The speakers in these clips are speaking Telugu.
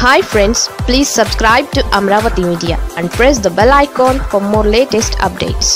hi friends please subscribe to Amaravati media and press the bell icon for more latest updates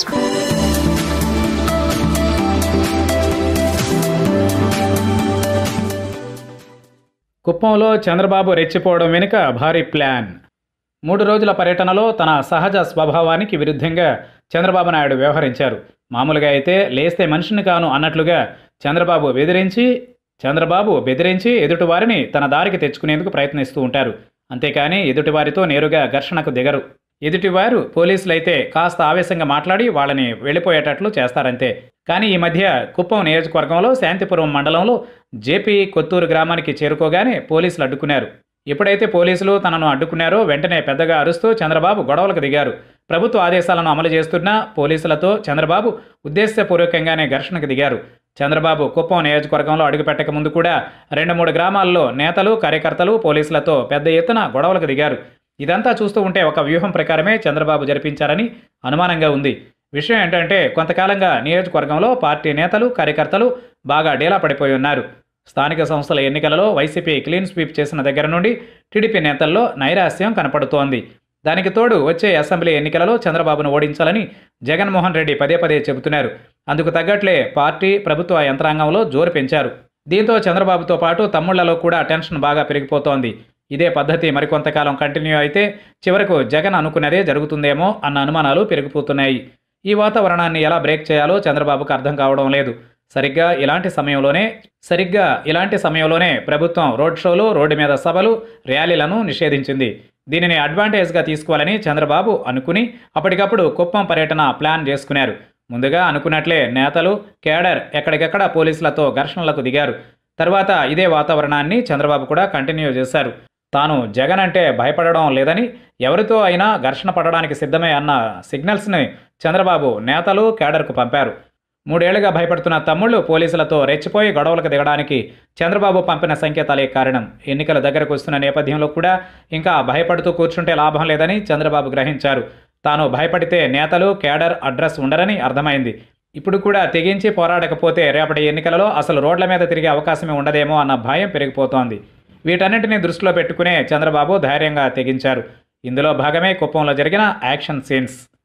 కుప్పంలో చంద్రబాబు రెచ్చిపోవడం వెనుక భారీ ప్లాన్ మూడు రోజుల పర్యటనలో తన సహజ స్వభావానికి విరుద్ధంగా చంద్రబాబు నాయుడు వ్యవహరించారు మామూలుగా అయితే లేస్తే మనిషిని కాను అన్నట్లుగా చంద్రబాబు బెదిరించి చంద్రబాబు బెదిరించి ఎదుటివారిని తన దారికి తెచ్చుకునేందుకు ప్రయత్నిస్తూ ఉంటారు అంతేకాని ఎదుటివారితో నేరుగా ఘర్షణకు దిగరు ఎదుటివారు పోలీసులైతే కాస్త ఆవేశంగా మాట్లాడి వాళ్ళని వెళ్ళిపోయేటట్లు చేస్తారంతే కానీ ఈ మధ్య కుప్పం నియోజకవర్గంలో శాంతిపురం మండలంలో జేపీ కొత్తూరు గ్రామానికి చేరుకోగానే పోలీసులు అడ్డుకున్నారు ఎప్పుడైతే పోలీసులు తనను అడ్డుకున్నారో వెంటనే పెద్దగా అరుస్తూ చంద్రబాబు గొడవలకు దిగారు ప్రభుత్వ ఆదేశాలను అమలు చేస్తున్న పోలీసులతో చంద్రబాబు ఉద్దేశపూర్వకంగానే ఘర్షణకు దిగారు చంద్రబాబు కుప్పం నియోజకవర్గంలో అడుగుపెట్టక ముందు కూడా రెండు మూడు గ్రామాల్లో నేతలు కార్యకర్తలు పోలీసులతో పెద్ద ఎత్తున గొడవలకు దిగారు ఇదంతా చూస్తూ ఉంటే ఒక వ్యూహం ప్రకారమే చంద్రబాబు జరిపించారని అనుమానంగా ఉంది విషయం ఏంటంటే కొంతకాలంగా నియోజకవర్గంలో పార్టీ నేతలు కార్యకర్తలు బాగా డేలా పడిపోయి ఉన్నారు స్థానిక సంస్థల ఎన్నికలలో వైసీపీ క్లీన్ స్వీప్ చేసిన దగ్గర నుండి టీడీపీ నేతల్లో నైరాస్యం కనపడుతోంది దానికి తోడు వచ్చే అసెంబ్లీ ఎన్నికలలో చంద్రబాబును ఓడించాలని జగన్మోహన్ రెడ్డి పదే పదే చెబుతున్నారు అందుకు తగ్గట్లే పార్టీ ప్రభుత్వ యంత్రాంగంలో జోరు పెంచారు దీంతో చంద్రబాబుతో పాటు తమ్ముళ్లలో కూడా టెన్షన్ బాగా పెరిగిపోతోంది ఇదే పద్ధతి మరికొంతకాలం కంటిన్యూ అయితే చివరకు జగన్ అనుకున్నదే జరుగుతుందేమో అన్న అనుమానాలు పెరిగిపోతున్నాయి ఈ వాతావరణాన్ని ఎలా బ్రేక్ చేయాలో చంద్రబాబుకు అర్థం కావడం లేదు సరిగ్గా ఇలాంటి సమయంలోనే సరిగ్గా ఇలాంటి సమయంలోనే ప్రభుత్వం రోడ్ షోలు రోడ్డు మీద సభలు ర్యాలీలను నిషేధించింది దీనిని అడ్వాంటేజ్గా తీసుకోవాలని చంద్రబాబు అనుకుని అప్పటికప్పుడు కుప్పం పర్యటన ప్లాన్ చేసుకున్నారు ముందుగా అనుకున్నట్లే నేతలు కేడర్ ఎక్కడికెక్కడ పోలీసులతో ఘర్షణలకు దిగారు తర్వాత ఇదే వాతావరణాన్ని చంద్రబాబు కూడా కంటిన్యూ చేశారు తాను జగన్ అంటే భయపడడం లేదని ఎవరితో అయినా ఘర్షణ పడడానికి సిద్ధమే అన్న సిగ్నల్స్ని చంద్రబాబు నేతలు కేడర్కు పంపారు మూడేళ్లుగా భయపడుతున్న తమ్ముళ్ళు పోలీసులతో రెచ్చిపోయి గొడవలకు దిగడానికి చంద్రబాబు పంపిన సంకేతాలే కారణం ఎన్నికల దగ్గరకు వస్తున్న నేపథ్యంలో కూడా ఇంకా భయపడుతూ కూర్చుంటే లాభం లేదని చంద్రబాబు గ్రహించారు తాను భయపడితే నేతలు కేడర్ అడ్రస్ ఉండరని అర్థమైంది ఇప్పుడు కూడా తెగించి పోరాడకపోతే రేపటి ఎన్నికలలో అసలు రోడ్ల మీద తిరిగే అవకాశమే ఉండదేమో అన్న భయం పెరిగిపోతోంది వీటన్నింటినీ దృష్టిలో పెట్టుకునే చంద్రబాబు ధైర్యంగా తెగించారు ఇందులో భాగమే కుప్పంలో జరిగిన యాక్షన్ సీన్స్